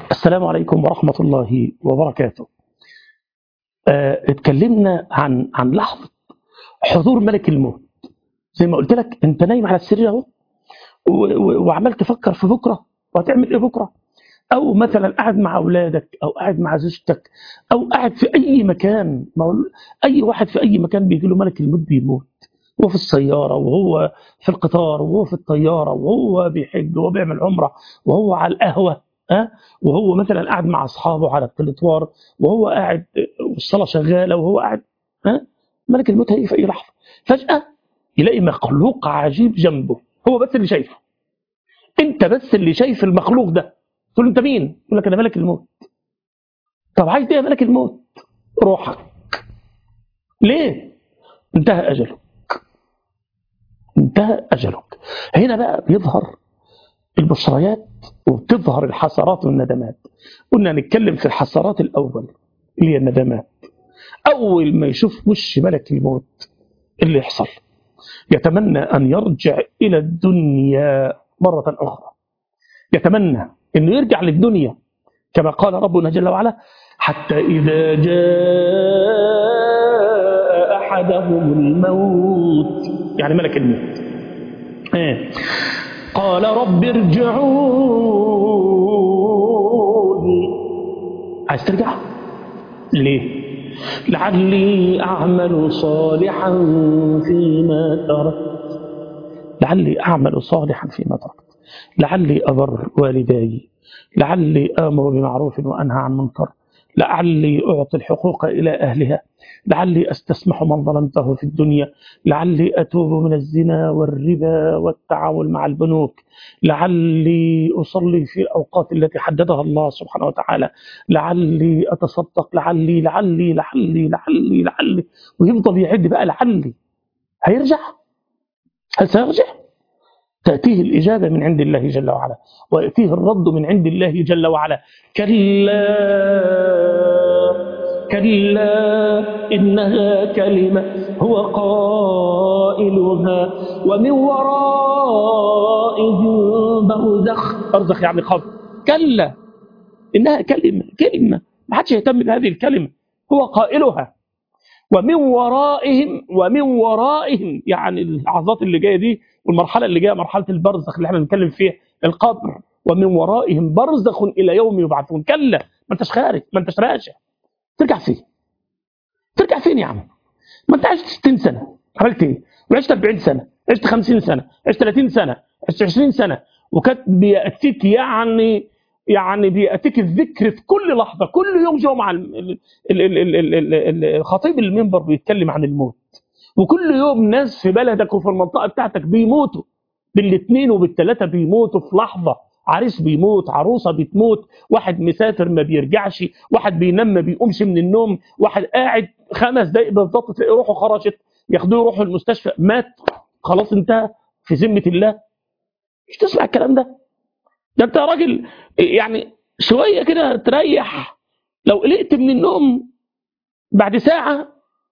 السلام عليكم ورحمة الله وبركاته آه، اتكلمنا عن عن لحظة حضور ملك الموت زي ما قلت لك انت نايم على السرير اهو و- و- وعمال تفكر في بكرة وهتعمل ايه بكرة او مثلا قاعد مع اولادك او قاعد مع زوجتك او قاعد في اي مكان ما هو اي واحد في اي مكان بيجي له ملك الموت بيموت وهو في السيارة وهو في القطار وهو في الطيارة وهو بيحج وهو بيعمل عمرة وهو على القهوة ها وهو مثلا قاعد مع اصحابه على التلتوار وهو قاعد والصلاه شغاله وهو قاعد ها ملك الموت هيجي في اي لحظه فجاه يلاقي مخلوق عجيب جنبه هو بس اللي شايفه انت بس اللي شايف المخلوق ده تقول له انت مين؟ يقول لك انا ملك الموت طب عايز ايه يا ملك الموت؟ روحك ليه؟ انتهى اجلك انتهى اجلك هنا بقى بيظهر البشريات وبتظهر الحسرات والندمات قلنا نتكلم في الحسرات الأول اللي هي الندمات أول ما يشوف وش ملك الموت اللي يحصل يتمنى أن يرجع إلى الدنيا مرة أخرى يتمنى أنه يرجع للدنيا كما قال ربنا جل وعلا حتى إذا جاء أحدهم الموت يعني ملك الموت إيه؟ قال رب ارجعون عايز ترجع ليه لعلي أعمل صالحا فيما تركت لعلي أعمل صالحا فيما تركت لعلي أبر والداي لعلي آمر بمعروف وأنهى عن منكر لعلي أعطي الحقوق إلى أهلها لعلي أستسمح من ظلمته في الدنيا لعلي أتوب من الزنا والربا والتعامل مع البنوك لعلي أصلي في الأوقات التي حددها الله سبحانه وتعالى لعلي أتصدق لعلي لعلي لعلي لعلي لعلي ويفضل يعد بقى لعلي هيرجع هل سيرجع تأتيه الإجابة من عند الله جل وعلا ويأتيه الرد من عند الله جل وعلا كلا كلا إنها كلمة هو قائلها ومن ورائهم برزخ برزخ يعني قبر كلا إنها كلمة كلمة ما حدش يهتم بهذه الكلمة هو قائلها ومن ورائهم ومن ورائهم يعني اللحظات اللي جايه دي والمرحله اللي جايه مرحله البرزخ اللي احنا بنتكلم فيها القبر ومن ورائهم برزخ الى يوم يبعثون كلا ما انتش خارج ما انتش راجع ترجع فين ترجع فين يا عم ما انت عشت 60 سنه عملت ايه وعشت 40 سنه عشت 50 سنه عشت 30 سنه عشت 20 سنه وكانت بياتيك يعني يعني بياتيك الذكر في كل لحظه كل يوم جمعه ال- ال- ال- ال- ال- ال- ال- ال- خطيب المنبر بيتكلم عن الموت وكل يوم ناس في بلدك وفي المنطقه بتاعتك بيموتوا بالاثنين وبالثلاثه بيموتوا في لحظه عريس بيموت عروسه بتموت واحد مسافر ما بيرجعش واحد بينام ما بيقومش من النوم واحد قاعد خمس دقايق بالظبط تلاقي روحه خرجت ياخدوه يروحوا المستشفى مات خلاص انتهى في ذمه الله مش تسمع الكلام ده ده انت يا راجل يعني شويه كده تريح لو قلقت من النوم بعد ساعه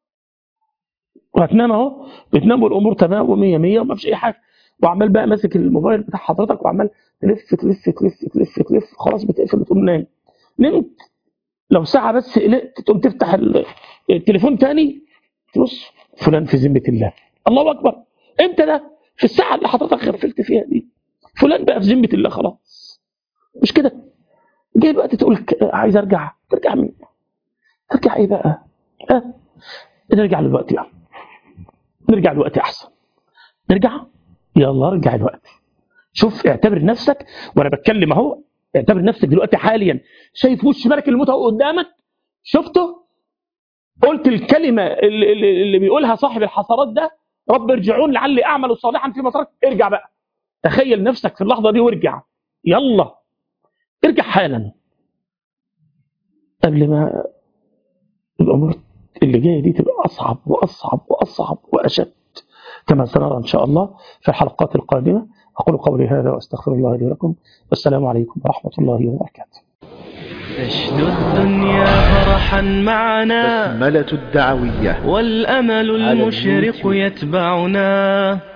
وهتنام اهو بتنام والامور تمام و100 100 وما فيش اي حاجه وعمال بقى ماسك الموبايل بتاع حضرتك وعمال تلف تلف تلف تلف تلف خلاص بتقفل وتقوم نايم نمت لو ساعه بس قلقت تقوم تفتح ال- التليفون تاني تبص فلان في ذمه الله الله اكبر امتى ده في الساعه اللي حضرتك غفلت فيها دي فلان بقى في ذمه الله خلاص مش كده جاي الوقت تقول ك- عايز ارجع ترجع مين ترجع ايه بقى ها نرجع للوقت يعني نرجع للوقت احسن نرجع يلا ارجع الوقت شوف اعتبر نفسك وانا بتكلم اهو اعتبر نفسك دلوقتي حاليا شايف وش ملك الموت اهو قدامك شفته قلت الكلمه اللي, اللي اللي بيقولها صاحب الحسرات ده رب ارجعون لعلي اعمل صالحا فيما تركت ارجع بقى تخيل نفسك في اللحظه دي وارجع يلا ارجع حالا قبل ما الامور اللي جايه دي تبقى اصعب واصعب واصعب واشد كما سنرى ان شاء الله في الحلقات القادمه اقول قولي هذا واستغفر الله لي ولكم والسلام عليكم ورحمه الله وبركاته تشدو الدنيا فرحا معنا بسملة الدعوية والأمل على المشرق اليوتيوب. يتبعنا